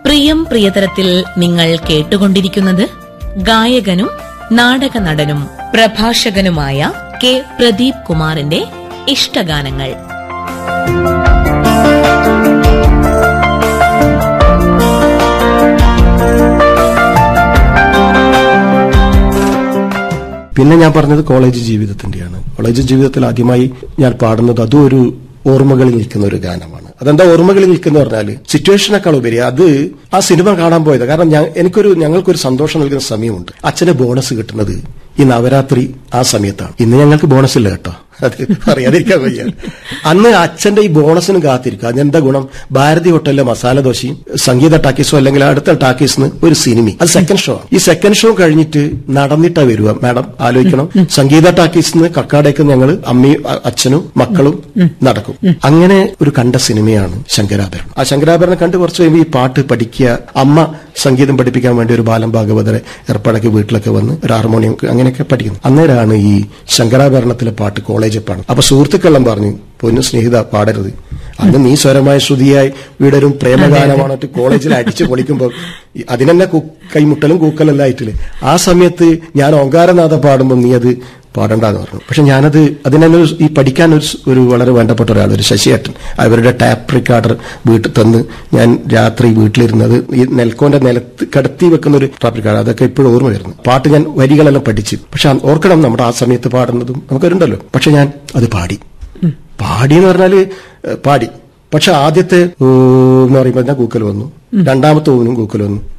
പ്രിയം പ്രിയതരത്തിൽ നിങ്ങൾ കേട്ടുകൊണ്ടിരിക്കുന്നത് ഗായകനും നാടക നടനും പ്രഭാഷകനുമായ കെ പ്രദീപ് കുമാറിന്റെ ഇഷ്ടഗാനങ്ങൾ പിന്നെ ഞാൻ പറഞ്ഞത് കോളേജ് ജീവിതത്തിന്റെയാണ് കോളേജ് ജീവിതത്തിൽ ആദ്യമായി ഞാൻ പാടുന്നത് അതും ഒരു ഓർമ്മകളിൽ നിൽക്കുന്ന ഒരു ഗാനമാണ് അതെന്താ ഓർമ്മകളിൽ നിൽക്കുന്ന പറഞ്ഞാല് സിറ്റുവേഷനേക്കാൾ ഉപരി അത് ആ സിനിമ കാണാൻ പോയത് കാരണം ഞാൻ എനിക്കൊരു ഞങ്ങൾക്കൊരു സന്തോഷം നൽകുന്ന സമയമുണ്ട് അച്ഛന് ബോണസ് കിട്ടുന്നത് ഈ നവരാത്രി ആ സമയത്താണ് ഇന്ന് ഞങ്ങൾക്ക് ബോണസ് ഇല്ല കേട്ടോ അത് പറയാതിരിക്കാൻ വയ്യ അന്ന് അച്ഛന്റെ ഈ ബോണസിന് കാത്തിരിക്കുക അതിനെന്താ ഗുണം ഭാരതി ഹോട്ടലിലെ മസാല ദോശയും സംഗീത ടാക്കീസോ അല്ലെങ്കിൽ അടുത്ത ടാക്കീസിന് ഒരു സിനിമ അത് സെക്കൻഡ് ഷോ ആണ് ഈ സെക്കൻഡ് ഷോ കഴിഞ്ഞിട്ട് നടന്നിട്ടാ വരിക മാഡം ആലോചിക്കണം സംഗീത ടാക്കീസിന് കക്കാടേക്ക് ഞങ്ങൾ അമ്മയും അ- അച്ഛനും മക്കളും നടക്കും അങ്ങനെ ഒരു കണ്ട സിനിമയാണ് ശങ്കരാഭരണം ആ ശങ്കരാഭരണം കണ്ട് കുറച്ച് കഴിയുമ്പോൾ ഈ പാട്ട് പഠിക്കുക അമ്മ സംഗീതം പഠിപ്പിക്കാൻ വേണ്ടി ഒരു ബാലം ഭാഗവതരെ ഏർപ്പാടാക്കി വീട്ടിലൊക്കെ വന്ന് ഒരു ഹാർമോണിയം അങ്ങനെയൊക്കെ പഠിക്കുന്നു അന്നേരമാണ് ഈ ശങ്കരാഭരണത്തിലെ പാട്ട് കോളേജിൽ പാടുന്നത് അപ്പൊ സുഹൃത്തുക്കളെല്ലാം പറഞ്ഞു പൊന്നു സ്നേഹിത പാടരുത് അന്ന് നീ സ്വരമായ ശ്രുതിയായി വീടരും പ്രേമഗാനമാണിട്ട് കോളേജിൽ അടിച്ചു പൊളിക്കുമ്പോൾ ഈ അതിനെന്നെ കു- കൈമുട്ടലും കൂക്കലെല്ലാം ആയിട്ടില്ലേ ആ സമയത്ത് ഞാൻ ഓങ്കാരനാഥ പാടുമ്പോൾ നീ അത് പാടണ്ടെന്ന് പറഞ്ഞു പക്ഷെ ഞാനത് അതിനെന്നെ ഒരു- ഈ പഠിക്കാൻ ഒരു സ്- ഒരു വളരെ വേണ്ടപ്പെട്ട ഒരാൾ ഒരു ശശിയേട്ടൻ അവരുടെ ടാപ്പ് റിക്കാർഡർ വീട്ടിൽ തന്ന് ഞാൻ രാത്രി വീട്ടിലിരുന്നത് ഈ നെൽക്കോന്റെ നിലത്ത് കടത്തി വെക്കുന്ന ഒരു ടാപ്പ് റിക്കാർഡർ അതൊക്കെ ഇപ്പോഴും ഓർമ്മ വരുന്നു പാട്ട് ഞാൻ വരികളെല്ലാം പഠിച്ചു പക്ഷെ അ- ഓർക്കണം നമ്മുടെ ആ സമയത്ത് പാടുന്നതും നമുക്കൊരുണ്ടല്ലോ പക്ഷെ ഞാൻ അത് പാടി പാടി എന്ന് പറഞ്ഞാല് ഏഹ്, പാടി പക്ഷെ ആദ്യത്തെ ഊ എന്ന് പറയുമ്പോൾ ഞാൻ കൂക്കൽ വന്നു രണ്ടാമത്തെ ഊനും കൂക്കൽ വന്നു